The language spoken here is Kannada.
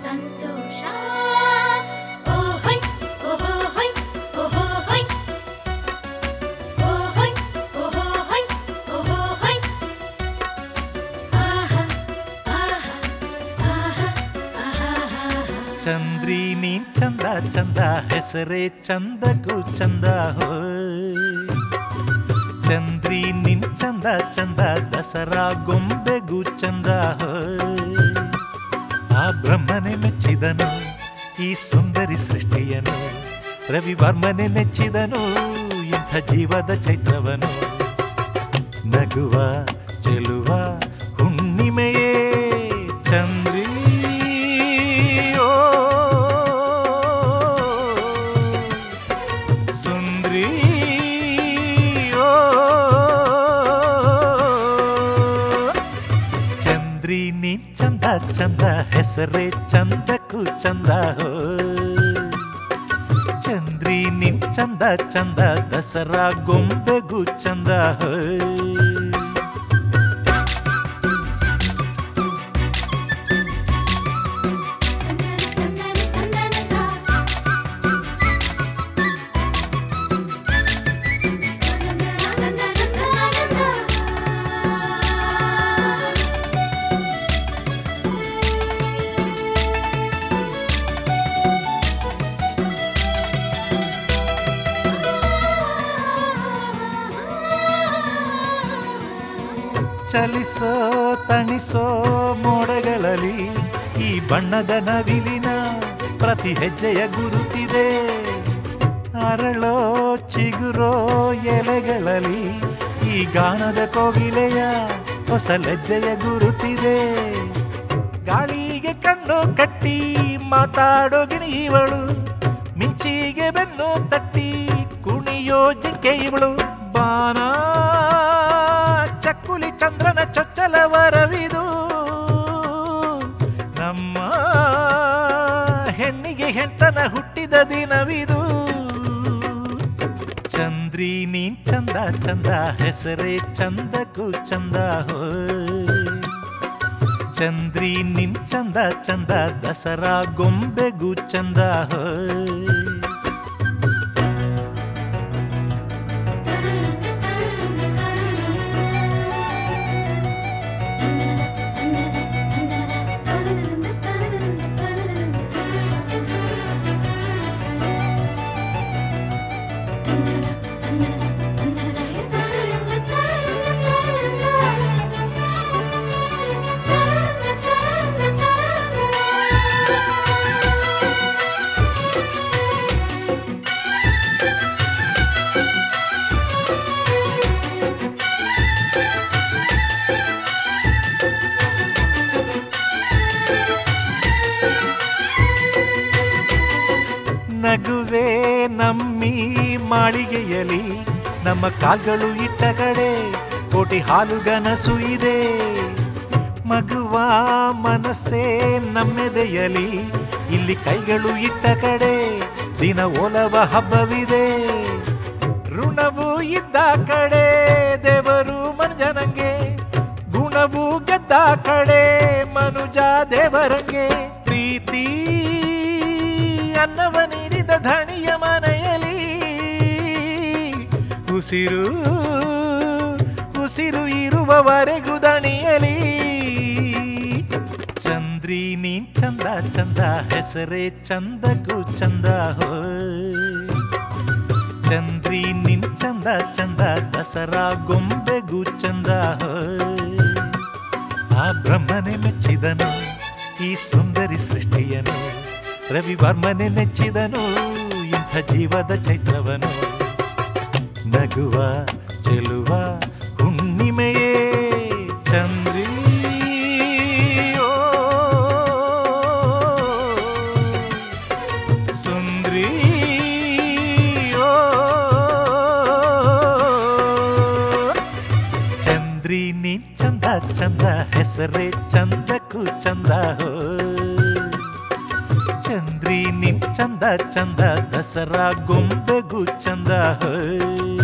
ಸಂತೋಷ ಓಹೊಯ್ ಓಹೋಹೊಯ್ ಓಹೋಹೊಯ್ ಓಹೊಯ್ ಓಹೋಹೊಯ್ ಓಹೋಹೊಯ್ ಆಹಾ ಆಹಾ ಆಹಾ ಆಹಾ ಚಂದ್ರಿ ನೀನ್ ಚಂದ ಚಂದ ಹೆಸರೇ ಚಂದಕ್ಕೂ ಚಂದ ಹೋಯ್ ಚಂದ್ರಿ ನಿನ್ ಚಂದ ಚಂದ ದಸರಾ ಗೊಂಬೆಗೂ ಚಂದ ಹೋಯ್ ಆ ಬ್ರಹ್ಮನೆ ಮೆಚ್ಚಿದನು ಈ ಸುಂದರಿ ಸೃಷ್ಟಿಯನು ರವಿವರ್ಮನೆ ನೆಚ್ಚಿದನು ಇಂಥ ಜೀವದ ಚೈತ್ರವನು ನಗುವ ಚೆಲುವ ಹುಣ್ಣಿಮೆಯೇ ಚಂದ್ರಿ ಓ ಸುಂದ್ರಿ ಓ ಚಂದ್ರಿ ನೀ ಚಂದ ಚಂದ ಹೆಸರೇ ಚಂದಕ್ಕೂ ಚಂದ ಹೋ ಚಂದ್ರಿ ನಿನ್ ಚಂದ ಚಂದ ದಸರಾ ಗೊಂಬೆಗೂ ಚಂದ ಹೋ ಚಲಿಸೋ ತಣಿಸೋ ಮೋಡಗಳಲ್ಲಿ ಈ ಬಣ್ಣದ ನವಿಲಿನ ಪ್ರತಿ ಹೆಜ್ಜೆಯ ಗುರುತಿದೆ ಅರಳೋ ಚಿಗುರೋ ಎಲೆಗಳಲ್ಲಿ ಈ ಗಾನದ ಕೋಗಿಲೆಯ ಹೊಸ ಲಜ್ಜೆಯ ಗುರುತಿದೆ ಗಾಳಿಗೆ ಕಣ್ಣು ಕಟ್ಟಿ ಮಾತಾಡೋ ಗಿಣಿಯವಳು ಮಿಂಚಿಗೆ ಬೆನ್ನು ತಟ್ಟಿ ಕುಣಿಯೋ ಜಿಂಕೆ ಇವಳು ಬಾನ ಚಕ್ಕುಲಿ ಚಂದ್ರನ ಚೊಚ್ಚಲ ವರವಿದು ನಮ್ಮ ಹೆಣ್ಣಿಗೆ ಹೆಂಡತನ ಹುಟ್ಟಿದ ದಿನವಿದು ಚಂದ್ರಿ ನೀನ್ ಚಂದ ಚಂದ ಹೆಸರೇ ಚಂದಕ್ಕೂ ಚಂದ ಹೋಯ್ ಚಂದ್ರಿ ನಿನ್ ಚಂದ ಚಂದ ದಸರಾ ಗೊಂಬೆಗೂ ಚಂದ ಹೋಯ್ ನಗುವೆ ನಮ್ಮಿ ಮಾಳಿಗೆಯಲಿ ನಮ್ಮ ಕಾಲ್ಗಳು ಇಟ್ಟ ಕಡೆ ಕೋಟಿ ಹಾಲುಗನಸು ಇದೆ ಮಗುವ ಮನಸ್ಸೇ ನಮ್ಮೆದೆಯಲಿ ಇಲ್ಲಿ ಕೈಗಳು ಇಟ್ಟ ಕಡೆ ದಿನ ಒಲವ ಹಬ್ಬವಿದೆ ಋಣವು ಇದ್ದ ಕಡೆ ದೇವರು ಮನುಜನಂಗೆ ಗುಣವು ಗೆದ್ದ ಕಡೆ ಮನುಜ ದೇವರಂಗೆ ಪ್ರೀತಿ ಅನ್ನವ ನೀಡಿದ ಧಣಿಯ ಮನೆಯಲ್ಲಿ ಉಸಿರು ಉಸಿರು ಇರುವವರೆಗೂ ದಣಿಯಲಿ ಚಂದ್ರಿ ನೀನ್ ಚಂದ ಚಂದ ಹೆಸರೇ ಚಂದಕ್ಕೂ ಚಂದ ಹೋಯ್ ಚಂದ್ರಿ ನಿನ್ ಚಂದ ಚಂದ ದಸರಾ ಗೊಂಬೆಗೂ ಚಂದ ಹೋಯ್ ಆ ಬ್ರಹ್ಮನೆ ಮೆಚ್ಚಿದನು ಈ ಸುಂದರಿ ಸೃಷ್ಟಿಯನು ರವಿವರ್ಮನೆ ನೆಚ್ಚಿದನು ಇಂಥ ಜೀವದ ಚೈತ್ರವನು ನಗುವ ಚೆಲುವ ಹುಣ್ಣಿಮೆಯೇ ಚಂದ್ರಿ ಓ ಸುಂದ್ರಿ ಓ ಚಂದ್ರಿ ನೀ ಚಂದ ಚಂದ ಹೆಸರೇ ಚಂದಕ್ಕೂ ಚಂದ ಹೋ ಚಂದ್ರಿ ನಿನ್ ಚಂದ ಚಂದ ದಸರಾ ಗೊಂಬೆಗೂ ಚಂದ ಹೋಯ್